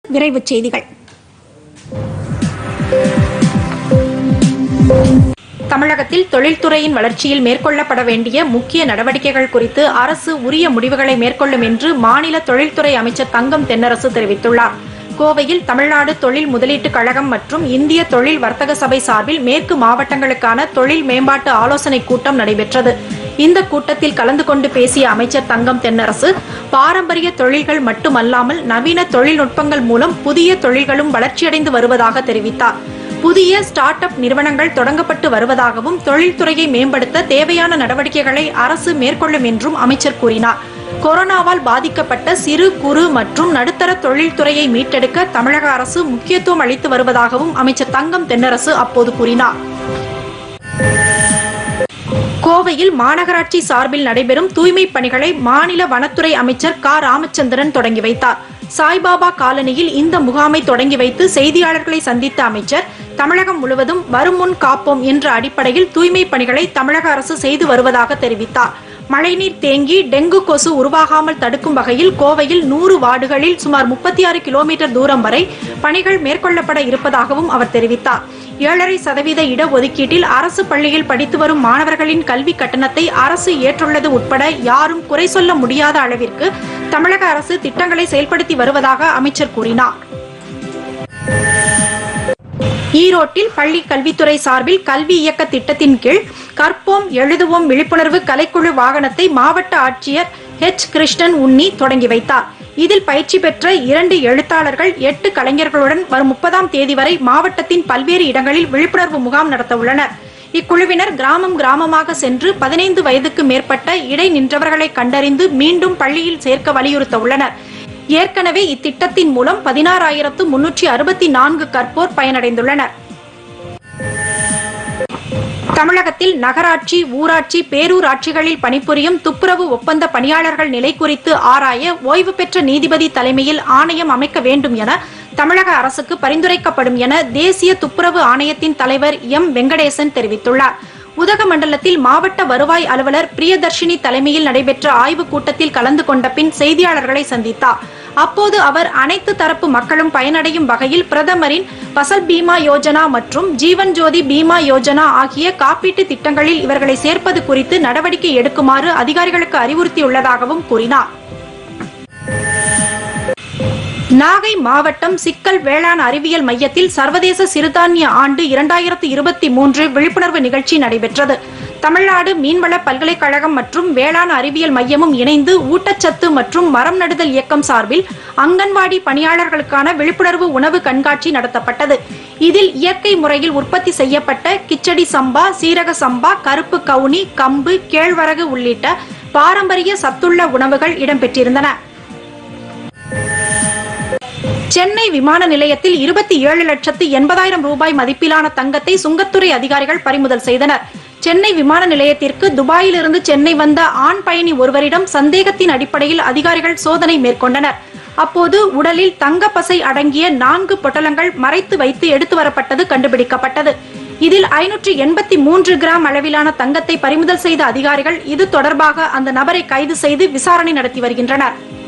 விரைவுச் செய்திகள் தமிழகத்தில் தொழில்துறையின் வளர்ச்சியில் மேற்கொள்ளப்பட வேண்டிய முக்கிய நடவடிக்கைகள் குறித்து அரசு உரிய முடிவுகளை மேற்கொள்ளும் என்று மாநில தொழில்துறை அமைச்சர் தங்கம் தென்னரசு தெரிவித்துள்ளார் கோவையில் தமிழ்நாடு தொழில் முதலீட்டுக் கழகம் மற்றும் இந்திய தொழில் வர்த்தக சபை சார்பில் மேற்கு மாவட்டங்களுக்கான தொழில் மேம்பாட்டு ஆலோசனைக் கூட்டம் நடைபெற்றது இந்த கூட்டத்தில் கலந்து கொண்டு பேசிய அமைச்சர் தங்கம் தென்னரசு பாரம்பரிய தொழில்கள் மட்டுமல்லாமல் நவீன தொழில்நுட்பங்கள் மூலம் புதிய தொழில்களும் வளர்ச்சியடைந்து வருவதாக தெரிவித்தார் புதிய ஸ்டார்ட் அப் நிறுவனங்கள் தொடங்கப்பட்டு வருவதாகவும் தொழில்துறையை மேம்படுத்த தேவையான நடவடிக்கைகளை அரசு மேற்கொள்ளும் என்றும் அமைச்சர் கூறினார் கொரோனாவால் பாதிக்கப்பட்ட சிறு குறு மற்றும் நடுத்தர தொழில்துறையை மீட்டெடுக்க தமிழக அரசு முக்கியத்துவம் அளித்து வருவதாகவும் அமைச்சர் தங்கம் தென்னரசு அப்போது கூறினார் கோவையில் மாநகராட்சி சார்பில் நடைபெறும் தூய்மைப் பணிகளை மாநில வனத்துறை அமைச்சர் க ராமச்சந்திரன் தொடங்கி வைத்தார் சாய்பாபா காலனியில் இந்த முகாமை தொடங்கி வைத்து செய்தியாளர்களை சந்தித்த அமைச்சர் தமிழகம் முழுவதும் வரும் முன் காப்போம் என்ற அடிப்படையில் தூய்மைப் பணிகளை தமிழக அரசு செய்து வருவதாக தெரிவித்தார் மழைநீர் தேங்கி டெங்கு கொசு உருவாகாமல் தடுக்கும் வகையில் கோவையில் நூறு வார்டுகளில் சுமார் முப்பத்தி ஆறு கிலோமீட்டர் தூரம் வரை பணிகள் மேற்கொள்ளப்பட இருப்பதாகவும் அவர் தெரிவித்தார் ஏழரை சதவீத இடஒதுக்கீட்டில் அரசு பள்ளியில் படித்து வரும் மாணவர்களின் கல்வி கட்டணத்தை அரசு ஏற்றுள்ளது உட்பட யாரும் குறை சொல்ல முடியாத அளவிற்கு தமிழக அரசு திட்டங்களை செயல்படுத்தி வருவதாக அமைச்சர் கூறினார் ஈரோட்டில் பள்ளி கல்வித்துறை சார்பில் கல்வி இயக்க திட்டத்தின் கீழ் கற்போம் எழுதுவோம் விழிப்புணர்வு கலைக்குழு வாகனத்தை மாவட்ட ஆட்சியர் ஹெச் கிருஷ்ணன் உன்னி தொடங்கி வைத்தார் இதில் பயிற்சி பெற்ற இரண்டு எழுத்தாளர்கள் எட்டு கலைஞர்களுடன் வரும் முப்பதாம் தேதி வரை மாவட்டத்தின் பல்வேறு இடங்களில் விழிப்புணர்வு முகாம் நடத்த உள்ளனர் இக்குழுவினர் கிராமம் கிராமமாக சென்று பதினைந்து வயதுக்கு மேற்பட்ட இடை நின்றவர்களை கண்டறிந்து மீண்டும் பள்ளியில் சேர்க்க வலியுறுத்த உள்ளனர் ஏற்கனவே இத்திட்டத்தின் மூலம் பதினாறாயிரத்து முன்னூற்றி அறுபத்தி நான்கு கற்போர் பயனடைந்துள்ளனர் தமிழகத்தில் நகராட்சி ஊராட்சி பேரூராட்சிகளில் பணிபுரியும் துப்புரவு ஒப்பந்த பணியாளர்கள் நிலை குறித்து ஆராய ஓய்வு பெற்ற நீதிபதி தலைமையில் ஆணையம் அமைக்க வேண்டும் என தமிழக அரசுக்கு பரிந்துரைக்கப்படும் என தேசிய துப்புரவு ஆணையத்தின் தலைவர் எம் வெங்கடேசன் தெரிவித்துள்ளார் உதகமண்டலத்தில் மாவட்ட வருவாய் அலுவலர் பிரியதர்ஷினி தலைமையில் நடைபெற்ற ஆய்வுக் கூட்டத்தில் கலந்து கொண்ட பின் செய்தியாளர்களை சந்தித்தார் அப்போது அவர் அனைத்து தரப்பு மக்களும் பயனடையும் வகையில் பிரதமரின் பசல் பீமா யோஜனா மற்றும் ஜீவன் ஜோதி பீமா யோஜனா ஆகிய காப்பீட்டு திட்டங்களில் இவர்களை சேர்ப்பது குறித்து நடவடிக்கை எடுக்குமாறு அதிகாரிகளுக்கு அறிவுறுத்தியுள்ளதாகவும் கூறினார் நாகை மாவட்டம் சிக்கல் வேளாண் அறிவியல் மையத்தில் சர்வதேச சிறுதானிய ஆண்டு இரண்டாயிரத்து இருபத்தி மூன்று விழிப்புணர்வு நிகழ்ச்சி நடைபெற்றது தமிழ்நாடு மீன்வள பல்கலைக்கழகம் மற்றும் வேளாண் அறிவியல் மையமும் இணைந்து ஊட்டச்சத்து மற்றும் மரம் நடுதல் இயக்கம் சார்பில் அங்கன்வாடி பணியாளர்களுக்கான விழிப்புணர்வு உணவு கண்காட்சி நடத்தப்பட்டது இதில் இயற்கை முறையில் உற்பத்தி செய்யப்பட்ட கிச்சடி சம்பா சீரக சம்பா கருப்பு கவுனி கம்பு கேழ்வரகு உள்ளிட்ட பாரம்பரிய சத்துள்ள உணவுகள் இடம்பெற்றிருந்தன சென்னை விமான நிலையத்தில் இருபத்தி ஏழு லட்சத்து எண்பதாயிரம் ரூபாய் மதிப்பிலான தங்கத்தை சுங்கத்துறை அதிகாரிகள் பறிமுதல் செய்தனர் சென்னை விமான நிலையத்திற்கு துபாயிலிருந்து சென்னை வந்த ஆண் பயணி ஒருவரிடம் சந்தேகத்தின் அடிப்படையில் அதிகாரிகள் சோதனை மேற்கொண்டனர் அப்போது உடலில் தங்கப்பசை அடங்கிய நான்கு பொட்டலங்கள் மறைத்து வைத்து எடுத்து வரப்பட்டது கண்டுபிடிக்கப்பட்டது இதில் ஐநூற்று எண்பத்தி மூன்று கிராம் அளவிலான தங்கத்தை பறிமுதல் செய்த அதிகாரிகள் இது தொடர்பாக அந்த நபரை கைது செய்து விசாரணை நடத்தி வருகின்றனர்